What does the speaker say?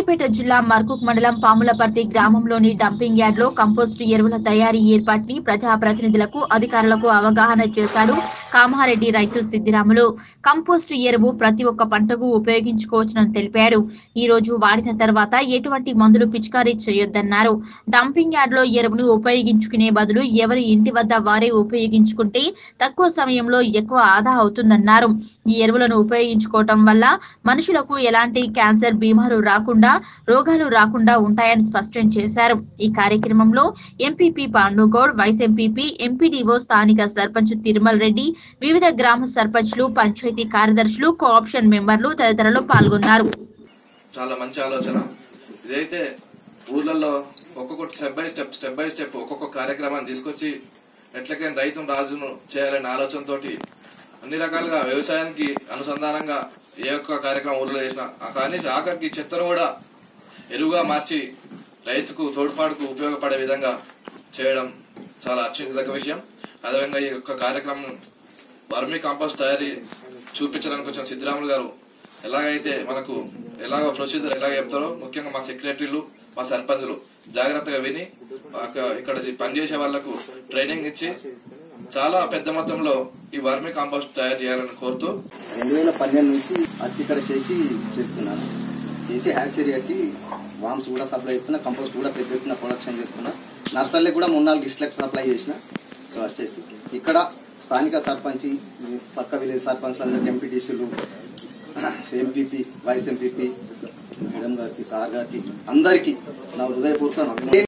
సూర్యాపేట జిల్లా మర్కుక్ మండలం పాములపర్తి గ్రామంలోని డంపింగ్ యార్డ్ లో కంపోస్టు ఎరువుల తయారీ ఏర్పాటుని ప్రజాప్రతినిధులకు అధికారులకు అవగాహన చేశాడు కామారెడ్డి రైతు సిద్దిరాములు కంపోస్టు ఎరువు ప్రతి ఒక్క పంటకు ఉపయోగించుకోవచ్చునని తెలిపాడు ఈ రోజు వాడిన తర్వాత ఎటువంటి మందులు పిచికారీ చేయొద్దన్నారు డంపింగ్ యార్డ్ లో ఎరువును ఉపయోగించుకునే బదులు ఎవరి ఇంటి వద్ద వారే ఉపయోగించుకుంటే తక్కువ సమయంలో ఎక్కువ ఆదా అవుతుందన్నారు ఈ ఎరువులను ఉపయోగించుకోవటం వల్ల మనుషులకు ఎలాంటి క్యాన్సర్ బీమారు రాకుండా రోగాలు రాకుండా ఉంటాయని స్పష్టం చేశారు ఈ కార్యక్రమంలో MPP Pandugoud vice MPP MPDO స్థానిక సర్పంచ్ తిరుమల్ రెడ్డి వివిధ గ్రామ సర్పంచ్లు పంచాయతీ కార్యదర్శులు కోఆప్షన్ మెంబర్లు తదితరులు పాల్గొన్నారు చాలా మంచి ఆలోచన ఇదైతే ఊర్లలో ఒక్కొక్కటి step by step step by step ఒక్కొక్క కార్యక్రమాన్ని తీసుకొచ్చి ఎట్లకైనా రైతును రాజును చేయాలనే ఆలోచనతోటి అన్ని రకాలుగా వ్యవసాయానికి అనుసంధానంగా ఏ ఒక్క కార్యక్రమం ఊర్లో చేసినా ఆ కానీ ఆఖరికి చెత్తను కూడా ఎరువుగా మార్చి రైతుకు తోడ్పాటుకు ఉపయోగపడే విధంగా చేయడం చాలా అత్యున్నత విషయం అదేవిధంగా ఈ యొక్క కార్యక్రమం వర్మీ కాంపోస్ట్ తయారీ చూపించడానికి వచ్చిన సిద్ధరాములు గారు ఎలాగైతే మనకు ఎలాగ ప్రొసీజర్ ఎలాగ చెప్తారో ముఖ్యంగా మా సెక్రటరీలు మా సర్పంచులు జాగ్రత్తగా విని మాకు ఇక్కడ పనిచేసే వాళ్లకు ట్రైనింగ్ ఇచ్చి చాలా పెద్ద మొత్తంలో ఈ వర్మీ కాంపోస్ట్ తయారు చేయాలని కోరుతూ రెండు వేల పన్నెండు నుంచి వచ్చి ఇక్కడ చేసి చేస్తున్నాను చేసి హ్యాచరీ కట్టి వామ్స్ కూడా సప్లై చేస్తున్నా కంపోస్ట్ కూడా పెద్ద ఎత్తున ప్రొడక్షన్ చేస్తున్నా నర్సరీలకు కూడా మూడు నాలుగు డిస్ట్రిక్ట్ సప్లై చేసిన సో వచ్చేసి ఇక్కడ స్థానిక సర్పంచ్ పక్క విలేజ్ సర్పంచ్లు అందరికి ఎంపీటీసీలు ఎంపీపీ వైస్ ఎంపీపీ మేడం గారికి సార్ గారికి అందరికీ నా హృదయపూర్వక